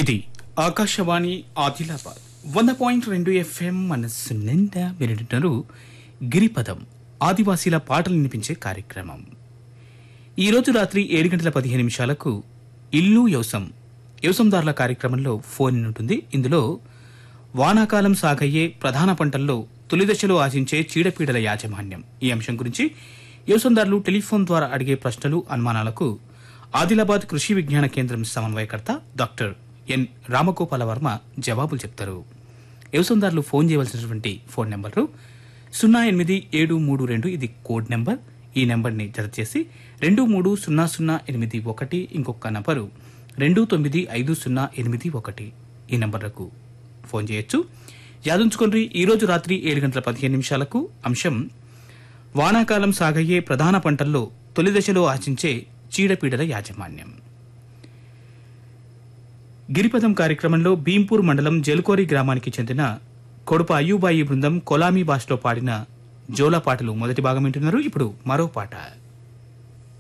ఇది ఆకాశవాణి ఆదిలాబాద్ వంద పాయింట్ రెండు ఎఫ్ఎం మనస్సు నిండా వింటున్నారు గిరిపదం ఆదివాసీల పాటలు వినిపించే కార్యక్రమం ఈరోజు రాత్రి ఏడు గంటల పదిహేను నిమిషాలకు ఇల్లు యవసం యవసందారుల కార్యక్రమంలో ఫోన్ ఇన్ ఉంటుంది ఇందులో వానాకాలం సాగయ్యే ప్రధాన పంటల్లో తొలి దశలో ఆశించే చీడపీడల యాజమాన్యం ఈ అంశం గురించి వ్యవసాయదారులు టెలిఫోన్ ద్వారా అడిగే ప్రశ్నలు అనుమానాలకు ఆదిలాబాద్ కృషి విజ్ఞాన కేంద్రం సమన్వయకర్త డాక్టర్ ఎన్ రామగోపాల వర్మ జవాబులు చెప్తారు వ్యవసాయదారులు ఫోన్ చేయవలసినటువంటి ఫోన్ నెంబర్లు సున్నా ఎనిమిది ఏడు మూడు రెండు ఇది కోడ్ నెంబర్ ఈ నెంబర్ని జత చేసి రెండు మూడు సున్నా సున్నా ఎనిమిది ఒకటి ఇంకొక నంబరు రెండు తొమ్మిది ఐదు సున్నా ఎనిమిది ఒకటి ఈ నంబర్లకు ఫోన్ చేయొచ్చు యాదుంచుకొని ఈ రోజు రాత్రి ఏడు గంటల పదిహేను నిమిషాలకు అంశం వానాకాలం సాగయ్యే ప్రధాన పంటల్లో తొలి దశలో ఆశించే చీడపీడల యాజమాన్యం గిరిపదం కార్యక్రమంలో భీంపూర్ మండలం జల్కోరి గ్రామానికి చెందిన కొడుప అయ్యూబాయి బృందం కొలామీ భాషలో పాడిన జోలా పాటలు మొదటి భాగం వింటున్నారు ఇప్పుడు మరో పాట